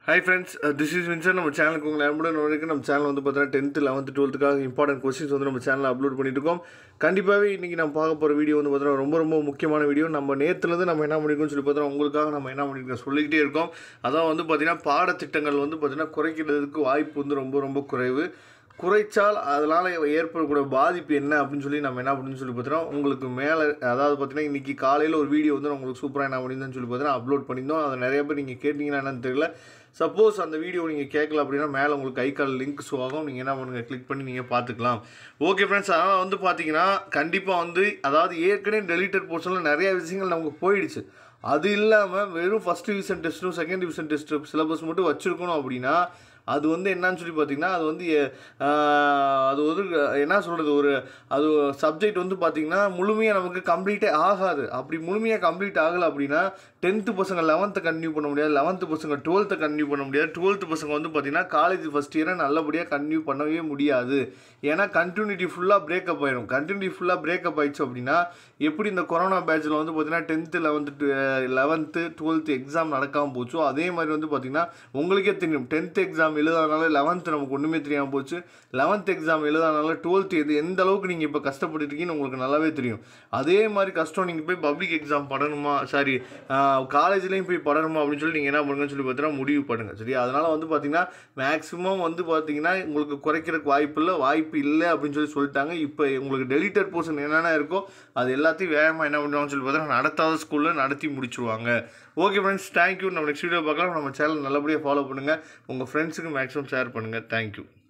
hi friends this is வின்சர் நம்ம சேனலுக்கு உங்களை அன்புடன் வரைக்கும் நம்ம சேனல் வந்து பார்த்தீங்கன்னா டென்த்து லெவன்த்து டுவெல்த்துக்காக இம்பார்ட்டன்ட் கொஸ்டின்ஸ் வந்து நம்ம சேனலில் அப்லோட் பண்ணிட்டு இருக்கோம் கண்டிப்பாகவே இன்றைக்கி நம்ம பார்க்க போகிற வீடியோ வந்து பார்த்தீங்கன்னா ரொம்ப ரொம்ப முக்கியமான வீடியோ நம்ம நேற்றுலேருந்து நம்ம என்ன பண்ணிருக்கோம்னு சொல்லி பார்த்தோன்னா உங்களுக்காக நம்ம என்ன பண்ணிருக்கோம் சொல்லிக்கிட்டே இருக்கோம் அதான் வந்து பார்த்திங்கன்னா பாடத்திட்டங்கள் வந்து பார்த்திங்கன்னா குறைக்கிறதுக்கு வாய்ப்பு வந்து ரொம்ப ரொம்ப குறைவு குறைச்சால் அதனால் ஏற்படக்கூடிய பாதிப்பு என்ன அப்படின்னு சொல்லி நம்ம என்ன அப்படின்னு சொல்லி பார்த்தோன்னா உங்களுக்கு மேலே அதாவது பார்த்தீங்கன்னா இன்றைக்கி காலையில் ஒரு வீடியோ வந்து நான் உங்களுக்கு சூப்பராக என்ன பண்ணியிருந்தேன்னு சொல்லி பார்த்தீங்கன்னா அப்லோட் பண்ணியிருந்தோம் அதை நிறைய பேர் நீங்கள் கேட்டிங்கன்னா என்னன்னு தெரியல சப்போஸ் அந்த வீடியோ நீங்கள் கேட்கல அப்படின்னா மேலே உங்களுக்கு ஐக்கால் லிங்க் ஷோ ஆகும் நீங்கள் என்ன பண்ணுங்கள் கிளிக் பண்ணி நீங்கள் பார்த்துக்கலாம் ஓகே ஃப்ரெண்ட்ஸ் அதனால் வந்து பார்த்தீங்கன்னா கண்டிப்பாக வந்து அதாவது ஏற்கனவே டெலிட்டட் போர்ஷனில் நிறைய விஷயங்கள் நமக்கு போயிடுச்சு அது இல்லாமல் வெறும் ஃபஸ்ட் டிவிஷன் டெஸ்ட்டும் செகண்ட் டிவிஷன் டெஸ்ட்டு சிலபஸ் மட்டும் வச்சுருக்கணும் அப்படின்னா அது வந்து என்னன்னு சொல்லி பார்த்தீங்கன்னா அது வந்து ஆஹ், அது ஒரு என்ன சொல்கிறது ஒரு அது சப்ஜெக்ட் வந்து பார்த்திங்கன்னா முழுமையாக நமக்கு கம்ப்ளீட்டே ஆகாது அப்படி முழுமையாக கம்ப்ளீட் ஆகலை அப்படின்னா டென்த்து பசங்க லெவன்த்தை கன்டினியூ பண்ண முடியாது லெவன்த்து பசங்க டுவெல்த்தை கன்டினியூ பண்ண முடியாது டுவெல்த்து பசங்க வந்து பார்த்திங்கன்னா காலேஜ் ஃபஸ்ட் இயரை நல்லபடியாக கன்டினியூ பண்ணவே முடியாது ஏன்னா கண்டினியூட்டி ஃபுல்லாக பிரேக்கப் ஆயிடும் கண்டினியூட்டி ஃபுல்லாக பிரேக்கப் ஆயிடுச்சு அப்படின்னா எப்படி இந்த கொரோனா பேட்சில் வந்து பார்த்திங்கன்னா tenth eleventh eleventh twelfth exam நடக்காமல் போச்சோ அதே மாதிரி வந்து பார்த்திங்கன்னா உங்களுக்கே தெரியும் டென்த் எக்ஸாம் எழுதாதனால லெவன்த்து நமக்கு ஒன்றுமே தெரியாமல் போச்சு லெவன்த் எக்ஸாம் எழுதாதனால டுவெல்த்து எது எந்த அளவுக்கு நீங்கள் இப்போ கஷ்டப்பட்டு இருக்கீங்கன்னு உங்களுக்கு நல்லாவே தெரியும் அதே மாதிரி கஷ்டம் நீங்கள் போய் பப்ளிக் எக்ஸாம் படணுமா சாரி காலேஜ்லேயும் போய் படணுமா அப்படின்னு சொல்லி நீங்கள் என்ன பண்ணுங்கன்னு சொல்லி பார்த்தீங்கன்னா முடிவு பண்ணுங்கள் சரி அதனால் வந்து பார்த்தீங்கன்னா மேக்ஸிமம் வந்து பார்த்தீங்கன்னா உங்களுக்கு குறைக்கிறதுக்கு வாய்ப்பு இல்லை வாய்ப்பு இல்லை அப்படின்னு சொல்லி சொல்லிட்டாங்க இப்போ உங்களுக்கு டெலிட்டட் போர்ஷன் என்னென்ன இருக்கோ அது எல்லாத்தையும் வேகமாக என்ன பண்ணுவாங்கன்னு சொல்லி பார்த்தீங்கன்னா நடத்தாத ஸ்கூலில் நடத்தி முடிச்சிருவாங்க ஓகே ஃப்ரெண்ட்ஸ் தேங்க்யூ நம்ம நெக்ஸ்ட் வீடியோ பார்க்கலாம் நம்ம சேனல் நல்லபடியாக ஃபாலோ பண்ணுங்கள் உங்கள் ஃப்ரெண்ட்ஸுக்கு மேக்ஸிமம் ஷேர் பண்ணுங்கள் தேங்க்யூ